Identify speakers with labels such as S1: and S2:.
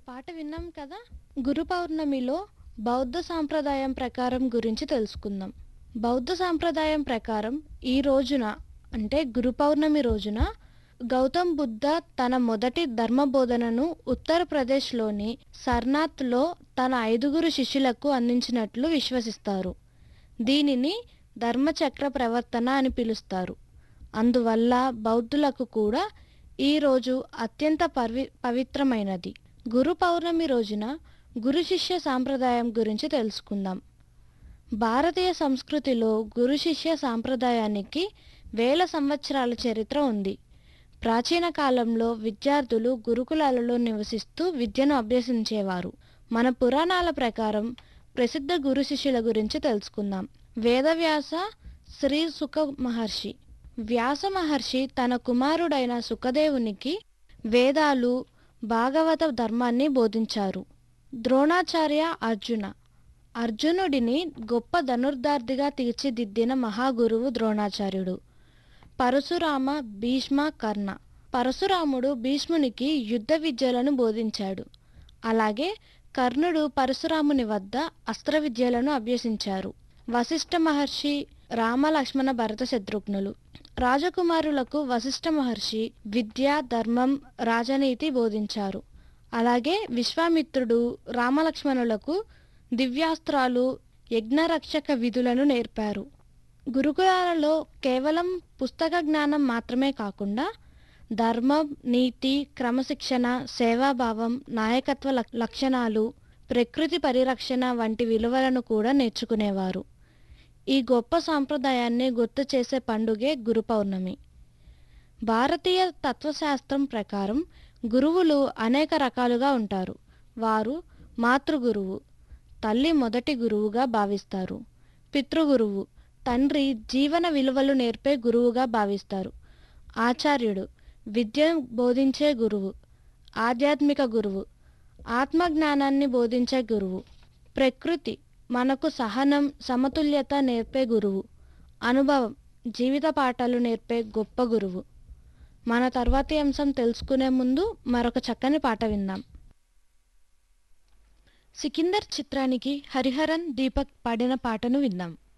S1: పాట విన్నాం కదా గురు పౌర్ణమిలో బౌద్ధ సాంప్రదాయం ప్రకారం గురించి తెలుసుకుందాం బౌద్ధ సాంప్రదాయం ప్రకారం ఈ రోజున అంటే గురు పౌర్ణమి రోజున గౌతమ్ బుద్ధ తన మొదటి ధర్మ బోధనను ఉత్తరప్రదేశ్లోని సర్నాథ్లో తన ఐదుగురు శిష్యులకు అందించినట్లు విశ్వసిస్తారు దీనిని ధర్మచక్ర ప్రవర్తన అని పిలుస్తారు అందువల్ల బౌద్ధులకు కూడా ఈ రోజు అత్యంత పవి పవిత్రమైనది గురు పౌర్ణమి రోజున గురు శిష్య సాంప్రదాయం గురించి తెలుసుకుందాం భారతీయ సంస్కృతిలో గురు శిష్య సాంప్రదాయానికి వేల సంవత్సరాల చరిత్ర ఉంది ప్రాచీన కాలంలో విద్యార్థులు గురుకులాలలో నివసిస్తూ విద్యను అభ్యసించేవారు మన పురాణాల ప్రకారం ప్రసిద్ధ గురు శిష్యుల గురించి తెలుసుకుందాం వేదవ్యాస శ్రీ సుఖ మహర్షి వ్యాస మహర్షి తన కుమారుడైన సుఖదేవునికి వేదాలు భాగవత ధర్మాన్ని బోధించారు ద్రోణాచార్య అర్జున అర్జునుడిని గొప్ప ధనుర్ధార్ధిగా తీర్చిదిద్దిన మహాగురువు ద్రోణాచార్యుడు పరశురామ భీష్మ కర్ణ పరశురాముడు భీష్మునికి యుద్ధ విద్యలను బోధించాడు అలాగే కర్ణుడు పరశురాముని వద్ద అస్త్ర విద్యలను అభ్యసించారు వశిష్ఠ మహర్షి రామ లక్ష్మణ భరత శత్రుఘ్నులు రాజకుమారులకు వశిష్ఠ మహర్షి విద్య ధర్మం రాజనీతి బోధించారు అలాగే విశ్వామిత్రుడు రామలక్ష్మణులకు దివ్యాస్త్రాలు యజ్ఞరక్షక విధులను నేర్పారు గురుకులాలలో కేవలం పుస్తక జ్ఞానం మాత్రమే కాకుండా ధర్మం నీతి క్రమశిక్షణ సేవాభావం నాయకత్వ లక్- లక్షణాలు ప్రకృతి పరిరక్షణ వంటి విలువలను కూడా నేర్చుకునేవారు ఈ గొప్ప సాంప్రదాయాన్ని గుర్తు చేసే పండుగే గురు పౌర్ణమి భారతీయ తత్వశాస్త్రం ప్రకారం గురువులు అనేక రకాలుగా ఉంటారు వారు మాతృగురువు తల్లి మొదటి గురువుగా భావిస్తారు పితృగురువు తండ్రి జీవన విలువలు నేర్పే గురువుగా భావిస్తారు ఆచార్యుడు విద్యను బోధించే గురువు ఆధ్యాత్మిక గురువు ఆత్మజ్ఞానాన్ని బోధించే గురువు ప్రకృతి మనకు సహనం సమతుల్యత నేర్పే గురువు అనుభవం జీవిత పాఠాలు నేర్పే గొప్ప గురువు మన తర్వాతి అంశం తెలుసుకునే ముందు మరొక చక్కని పాట విందాం సికిందర్ చిత్రానికి హరిహరన్ దీపక్ పాడిన పాటను విందాం